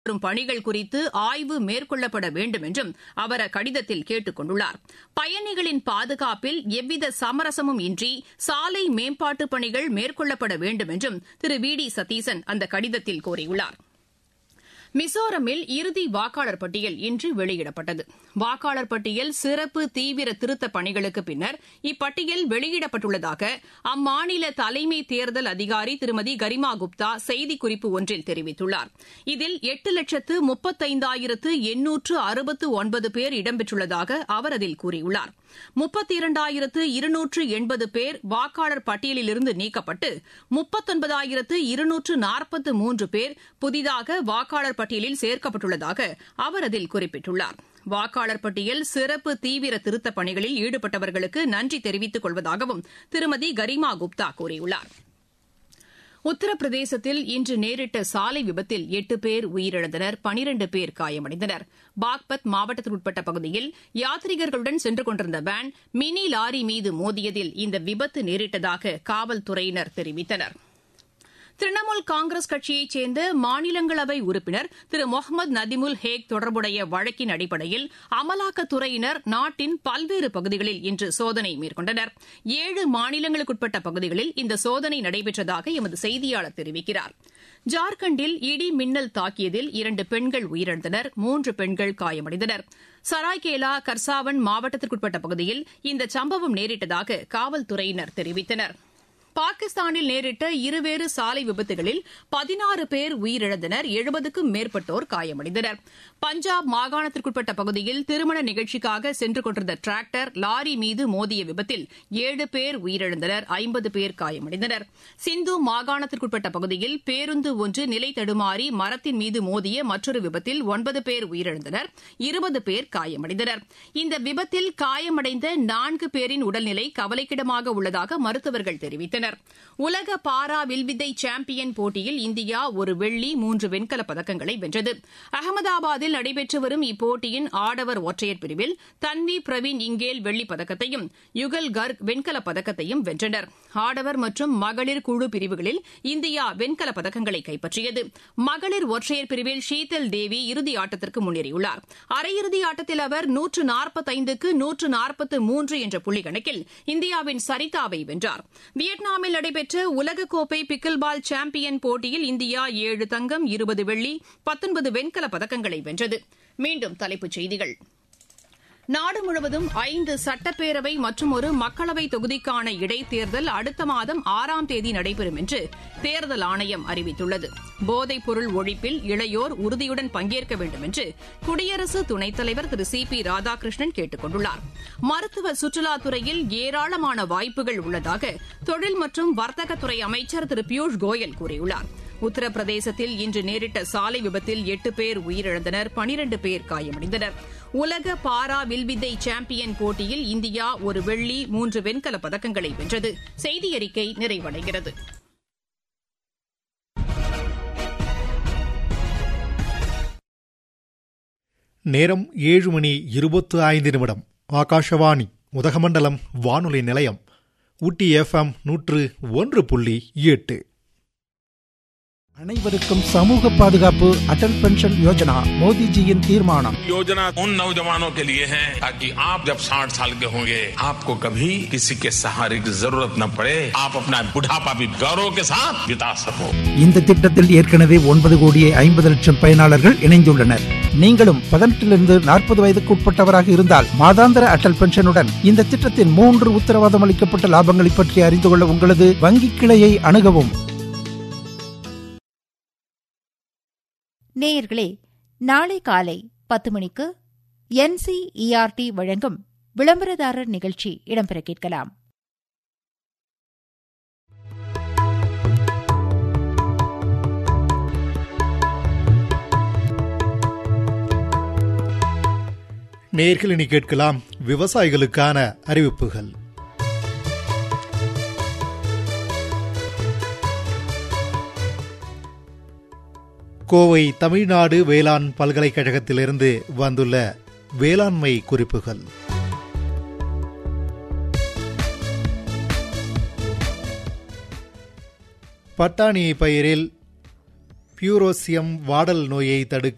வரும் பணிகள் குறித்து ஆய்வு மேற்கொள்ளப்பட வேண்டும் என்றும் அவர் அக்கடிதத்தில் கேட்டுக் கொண்டுள்ளார் பயணிகளின் பாதுகாப்பில் எவ்வித சமரசமும் இன்றி சாலை மேம்பாட்டுப் பணிகள் மேற்கொள்ளப்பட வேண்டும் என்றும் திரு வி டி சதீசன் அந்த கடிதத்தில் கோரியுள்ளார் மிசோரமில் இறுதி வாக்காளர் பட்டியல் இன்று வெளியிடப்பட்டது வாக்காளர் பட்டியல் சிறப்பு தீவிர திருத்தப் பணிகளுக்கு பின்னர் இப்பட்டியல் வெளியிடப்பட்டுள்ளதாக அம்மாநில தலைமை தேர்தல் அதிகாரி திருமதி கரிமா குப்தா செய்திக்குறிப்பு ஒன்றில் தெரிவித்துள்ளார் இதில் எட்டு லட்சத்து முப்பத்தைந்தாயிரத்து எண்ணூற்று அறுபத்து ஒன்பது பேர் இடம்பெற்றுள்ளதாக அவர் அதில் கூறியுள்ளார் முப்பத்தி இரண்டாயிரத்து இருநூற்று எண்பது பேர் வாக்காளர் பட்டியலிலிருந்து நீக்கப்பட்டு முப்பத்தொன்பதாயிரத்து இருநூற்று நாற்பத்து மூன்று பேர் புதிதாக வாக்காளர் பட்டியலில் சேர்க்கப்பட்டுள்ளதாக அவர் அதில் குறிப்பிட்டுள்ளார் வாக்காளர் பட்டியல் சிறப்பு தீவிர திருத்தப் பணிகளில் ஈடுபட்டவர்களுக்கு நன்றி தெரிவித்துக் கொள்வதாகவும் திருமதி கரிமா குப்தா கூறியுள்ளார் உத்தரப்பிரதேசத்தில் இன்று நேரிட்ட சாலை விபத்தில் எட்டு பேர் உயிரிழந்தனர் பனிரண்டு பேர் காயமடைந்தனர் பாக்பத் மாவட்டத்திற்குட்பட்ட பகுதியில் யாத்ரீகர்களுடன் சென்று கொண்டிருந்த வேன் மினி லாரி மீது மோதியதில் இந்த விபத்து நேரிட்டதாக காவல்துறையினர் தெரிவித்தனா் திரிணாமுல் காங்கிரஸ் கட்சியைச் சேர்ந்த மாநிலங்களவை உறுப்பினர் திரு முகமது நதிமுல் ஹேக் தொடர்புடைய வழக்கின் அடிப்படையில் அமலாக்கத்துறையினர் நாட்டின் பல்வேறு பகுதிகளில் இன்று சோதனை மேற்கொண்டனர் ஏழு மாநிலங்களுக்குட்பட்ட பகுதிகளில் இந்த சோதனை நடைபெற்றதாக எமது செய்தியாளர் தெரிவிக்கிறார் ஜார்க்கண்டில் இடி மின்னல் தாக்கியதில் இரண்டு பெண்கள் உயிரிழந்தனர் மூன்று பெண்கள் காயமடைந்தனர் சராய்கேலா கர்சாவன் மாவட்டத்திற்குட்பட்ட பகுதியில் இந்த சம்பவம் நேரிட்டதாக காவல்துறையினர் தெரிவித்தனா் பாகிஸ்தானில் நேரிட்ட இருவேறு சாலை விபத்துகளில் பதினாறு பேர் உயிரிழந்தனர் எழுபதுக்கும் மேற்பட்டோர் காயமடைந்தனர் பஞ்சாப் மாகாணத்திற்குட்பட்ட பகுதியில் திருமண நிகழ்ச்சிக்காக சென்று கொண்டிருந்த டிராக்டர் லாரி மீது மோதிய விபத்தில் ஏழு பேர் உயிரிழந்தனர் ஐம்பது பேர் காயமடைந்தனர் சிந்து மாகாணத்திற்குட்பட்ட பகுதியில் பேருந்து ஒன்று நிலை தடுமாறி மரத்தின் மீது மோதிய மற்றொரு விபத்தில் ஒன்பது பேர் உயிரிழந்தனர் இருபது பேர் காயமடைந்தனர் இந்த விபத்தில் காயமடைந்த நான்கு பேரின் உடல்நிலை கவலைக்கிடமாக உள்ளதாக மருத்துவர்கள் தெரிவித்தனர் தெரிவித்தனர் உலக பாரா வில்வித்தை சாம்பியன் போட்டியில் இந்தியா ஒரு வெள்ளி மூன்று வெண்கலப் பதக்கங்களை வென்றது அகமதாபாத்தில் நடைபெற்று வரும் இப்போட்டியின் ஆடவர் ஒற்றையர் பிரிவில் தன்வி பிரவீன் இங்கேல் வெள்ளிப் பதக்கத்தையும் யுகல் கர்க் வெண்கலப் பதக்கத்தையும் வென்றனர் ஆடவர் மற்றும் மகளிர் குழு பிரிவுகளில் இந்தியா வெண்கலப் பதக்கங்களை கைப்பற்றியது மகளிர் ஒற்றையர் பிரிவில் ஷீதல் தேவி இறுதி ஆட்டத்திற்கு முன்னேறியுள்ளார் அரையிறுதி ஆட்டத்தில் அவர் நூற்று நாற்பத்தைந்துக்கு நூற்று நாற்பத்து மூன்று என்ற புள்ளி கணக்கில் இந்தியாவின் சரிதாவை வென்றார் வியட்நாம் வியட்நாமில் நடைபெற்ற உலகக்கோப்பை பிக்கில் பால் சாம்பியன் போட்டியில் இந்தியா ஏழு தங்கம் இருபது வெள்ளி பத்தொன்பது வெண்கலப் பதக்கங்களை வென்றது மீண்டும் தலைப்புச் செய்திகள் நாடு முழுவதும் ஐந்து சட்டப்பேரவை மற்றும் ஒரு மக்களவை தொகுதிக்கான இடைத்தேர்தல் அடுத்த மாதம் ஆறாம் தேதி நடைபெறும் என்று தேர்தல் ஆணையம் அறிவித்துள்ளது போதைப் பொருள் ஒழிப்பில் இளையோர் உறுதியுடன் பங்கேற்க வேண்டும் என்று குடியரசு துணைத் தலைவர் திரு சி பி ராதாகிருஷ்ணன் கேட்டுக் கொண்டுள்ளார் மருத்துவ சுற்றுலாத்துறையில் ஏராளமான வாய்ப்புகள் உள்ளதாக தொழில் மற்றும் வர்த்தகத்துறை அமைச்சர் திரு பியூஷ் கோயல் கூறியுள்ளார் உத்தரப்பிரதேசத்தில் இன்று நேரிட்ட சாலை விபத்தில் எட்டு பேர் உயிரிழந்தனர் பனிரண்டு பேர் காயமடைந்தனர் உலக பாரா வில்வித்தை சாம்பியன் போட்டியில் இந்தியா ஒரு வெள்ளி மூன்று வெண்கலப் பதக்கங்களை வென்றது செய்தி அறிக்கை நிறைவடைகிறது நேரம் ஏழு மணி இருபத்து ஐந்து நிமிடம் ஆகாஷவாணி உதகமண்டலம் வானொலி நிலையம் ஊட்டி எஃப்எம் நூற்று ஒன்று புள்ளி எட்டு அனைவருக்கும் சமூக பாதுகாப்பு அடல் பென்ஷன் யோஜனா மோடிஜியின் தீர்மானம் योजना उन नौजवानों के लिए है ताकि आप जब 60 साल के होंगे आपको कभी किसी के सहारे की जरूरत न पड़े आप अपना बुढ़ापा भी गौरव के साथ बिता सको இந்த திட்டத்தில் ஏற்கனவே ஒன்பது கோடியே ஐம்பது லட்சம் பயனாளர்கள் இணைந்துள்ளனர் நீங்களும் பதினெட்டிலிருந்து நாற்பது வயதுக்கு உட்பட்டவராக இருந்தால் மாதாந்திர அட்டல் பென்ஷனுடன் இந்த திட்டத்தின் மூன்று உத்தரவாதம் அளிக்கப்பட்ட லாபங்களை பற்றி அறிந்து கொள்ள உங்களது வங்கி கிளையை அணுகவும் நேயர்களே நாளை காலை பத்து மணிக்கு என்சிஇஆர்டி வழங்கும் விளம்பரதாரர் நிகழ்ச்சி இடம்பெற கேட்கலாம் நேர்கள் இனி கேட்கலாம் விவசாயிகளுக்கான அறிவிப்புகள் கோவை தமிழ்நாடு வேளாண் பல்கலைக்கழகத்திலிருந்து வந்துள்ள வேளாண்மை குறிப்புகள் பட்டாணி பயிரில் பியூரோசியம் வாடல் நோயை தடுக்க